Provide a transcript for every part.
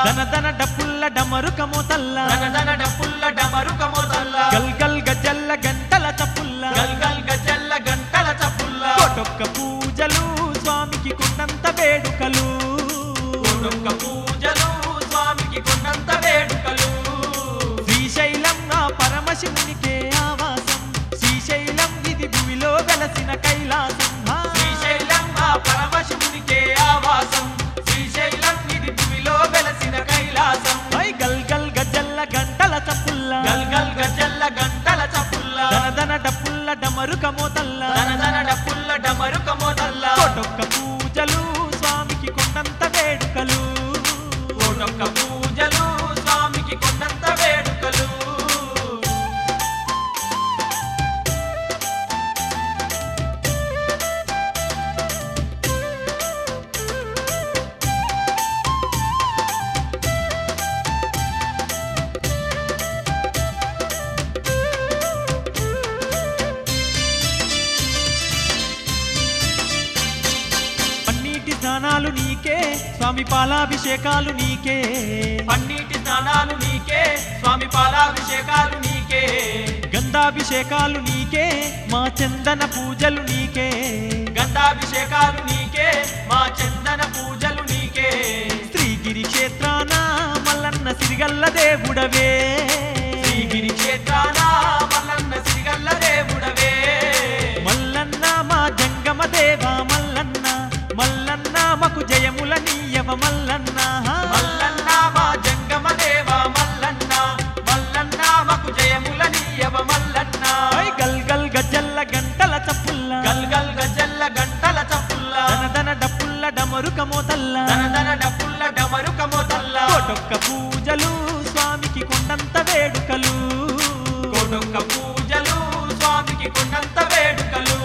దన దన డప్పుల్ల డమరుకము తల్ల దనదన డప్పుల్ల డమరుకమోతల్ల గల్ గల్ గజల్ల గంటల చప్పుల్ల గల్ గల్ గజల్ల గంటల చప్పుల్ల కోటొక్క పూజలు స్వామికి కొండంత వేడుకలు కోటొక్క పూజలు స్వామికి కొండంత వేడుకలు శ్రీశైలం నా పరమశివునికే ఆవాసం శ్రీశైలం ఇది భూమిలో వెలసిన కైలాసం హా. శ్రీశైలం ఆ పరమశివునికే ఆవాసం శ్రీశైలం ఇది భూమిలో వెలసిన కైలాసం హై గల్ గల్ గజల్ల గంటల చప్పుల్ల గల్ గల్ గజల్ల గంటల చప్పుల్ల దన దన డప్పుల్ల డమరుకము తల్ల దనదన డప్పుల్ల డమరుకమోతల్ల కోటొక్క పూజలు స్వామికి కొండంత వేడుకలు కోటొక్క పూజలు స్వామికి కొండంత వేడుకలు పన్నీటి స్నానాలు నీకే స్వామి పాలాభిషేకాలు నీకే పన్నీటి స్నానాలు నీకే స్వామి పాలాభిషేకాలు నీకే గంధాభిషేకాలు నీకే మా చందన పూజలు నీకే గంధాభిషేకాలు నీకే మా చందన పూజలు నీకే శ్రీగిరి క్షేత్రాన మల్లన్న సిరిగల్ల దేవుడవే శ్రీగిరి క్షేత్రాన మల్లన్న సిరిగల్ల దేవుడవే మల్లన్న మా జంగమ దేవ మల్లన్న మల్లన్న మాకు జయముల నీయవ మల్లన్న మల్లన్న మా జంగమ దేవ మల్లన్న మల్లన్న మాకు జయముల నీయవ మల్లన్న హై గల్ గల్ గజల్ల గంటల చప్పుల్ల గల్ గల్ గజల్ల గంటల చప్పుల్ల దన దన డప్పుల్ల డమరుకమో తల్ల దనదన డప్పుల్ల డమరుకమోతల్ల కోటొక్క పూజలు స్వామికి కొండంత వేడుకలు కోటొక్క పూజలు స్వామికి కొండంత వేడుకలు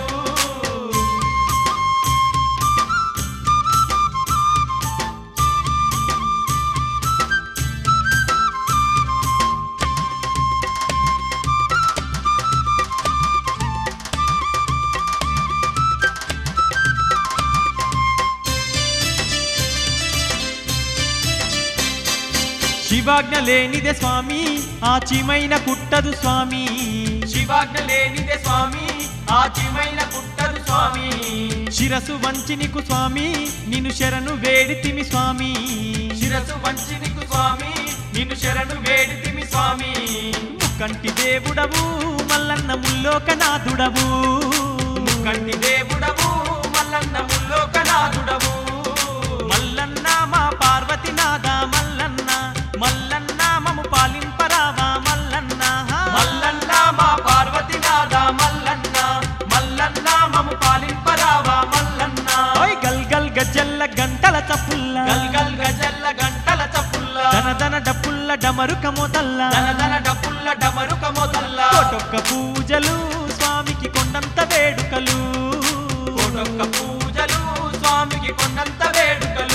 శివాజ్ఞ లేనిదే స్వామి ఆచిమైన కుట్టదు స్వామి శివాజ్ఞ లేనిదే స్వామి ఆచిమైన పుట్టదు స్వామి శిరసు వంచి నీకు స్వామి నిన్ను శరణు వేడితిమి స్వామి శిరసు వంచి నీకు స్వామి నిన్ను శరణు వేడితిమి స్వామి ముక్కంటి దేవుడవు మల్లన్న ముల్లోకనాథుడవు కంటి దేవుడవు మల్లన్న ముల్లోకనాథుడవు మల్లన్న మా పార్వతీనాథ మల్లన్న మల్లన్న మము పాలింపరావా మల్లన్న మల్లన్న మా పార్వతీనాథ మల్లన్న మల్లన్న మము పాలింపరావా మల్లన్న ఓయ్ గల్ గల్ గజ్జల్ల గంటల చప్పుల్ల గల్ గల్ గజల్ల గంటల చప్పుల్ల దన దన డప్పుల్ల డమరుకమో తల్ల దనదన డప్పుల్ల డమరుకమోతల్ల కోటొక్క పూజలు స్వామికి కొండంత వేడుకలు కోటొక్క పూజలు స్వామికి కొండంత వేడుకలు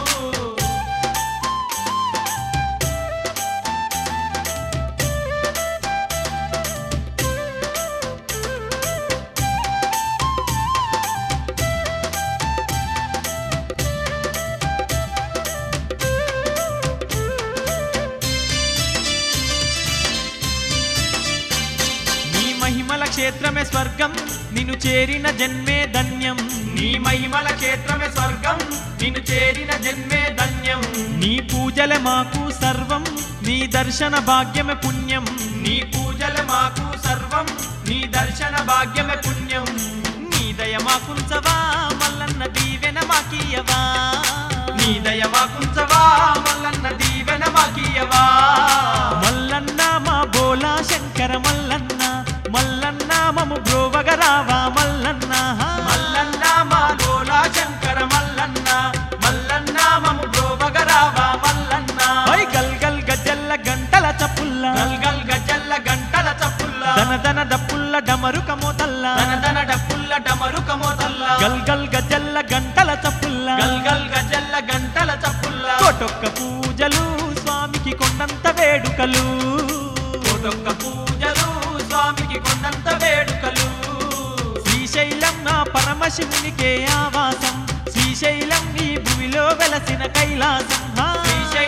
నీ మహిమల క్షేత్రమే స్వర్గం నిన్ను చేరిన జన్మే ధన్యం నీ మహిమల క్షేత్రమే స్వర్గం నిన్ను చేరిన జన్మే ధన్యం నీ పూజలే మాకు సర్వం నీ దర్శన భాగ్యమే పుణ్యం నీ పూజల మాకు సర్వం నీ దర్శన భాగ్యమే పుణ్యం నీ దయ మాకుంచవా మల్లన్న దీవెన మాకీయవా నీ దయ మాకుంచవా మల్లన్న దీవెన మాకీయవా మల్లన్న మా బోలా శంకర మల్లన్న మల్లన్న మము బ్రోవగరావా మల్లన్న మల్లన్న మా లోలా శంకర మల్లన్న మల్లన్న మము బ్రోవగరావా మల్లన్న ఓయ్ గల్ గల్ గజల్ల గంటల చప్పుల్ల గల్ గల్ గజల్ల గంటల చప్పుల్ల దన దన డప్పుల్ల డమరుకమో తల్ల దనదన డప్పుల్ల డమరుకమోతల్ల గల్ గల్ గజల్ల గంటల చప్పుల్ల గల్ గల్ గజల్ల గంటల చప్పుల్ల కోటొక్క పూజలు స్వామికి కొండంత వేడుకలు కోటొక్క పూజలు స్వామికి కొండంత వేడుకలు శ్రీశైలం నా పరమశివునికే ఆవాసం శ్రీశైలం నీ భూమిలో వెలసిన కైలాసం హా. శ్రీశైలం మా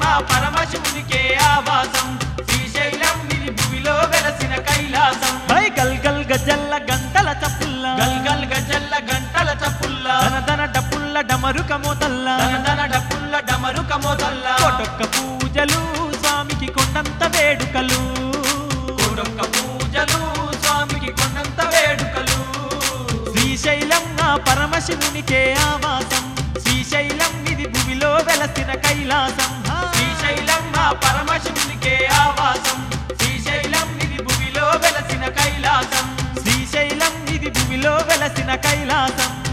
ఆ పరమశివునికే ఆవాసం శ్రీశైలం ఇది భూమిలో వెలసిన కైలాసం హై గల్ గల్ గజల్ల గంటల చప్పుల్లా గల్ గల్ గజల్ల గంటల చప్పుల్లా దన దన డప్పుల్ల డమరుక మోతల్లా దన దన డప్పుల్ల డమరుక మోతల్లా కోటొక్క పూజలు స్వామికి కొండంత వేడుకలు కోడొక్క పూజలు స్వామికి కొండంత వేడుకలు శ్రీశైలం నా పరమశివునికే ఆవాసం శ్రీశైలం ఇది భూమిలో వెలసిన కైలాసం హా. శ్రీశైలం ఆ పరమశివునికే ఆవాసం శ్రీశైలం ఇది భూమిలో వెలసిన కైలాసం శ్రీశైలం ఇది భూమిలో వెలసిన కైలాసం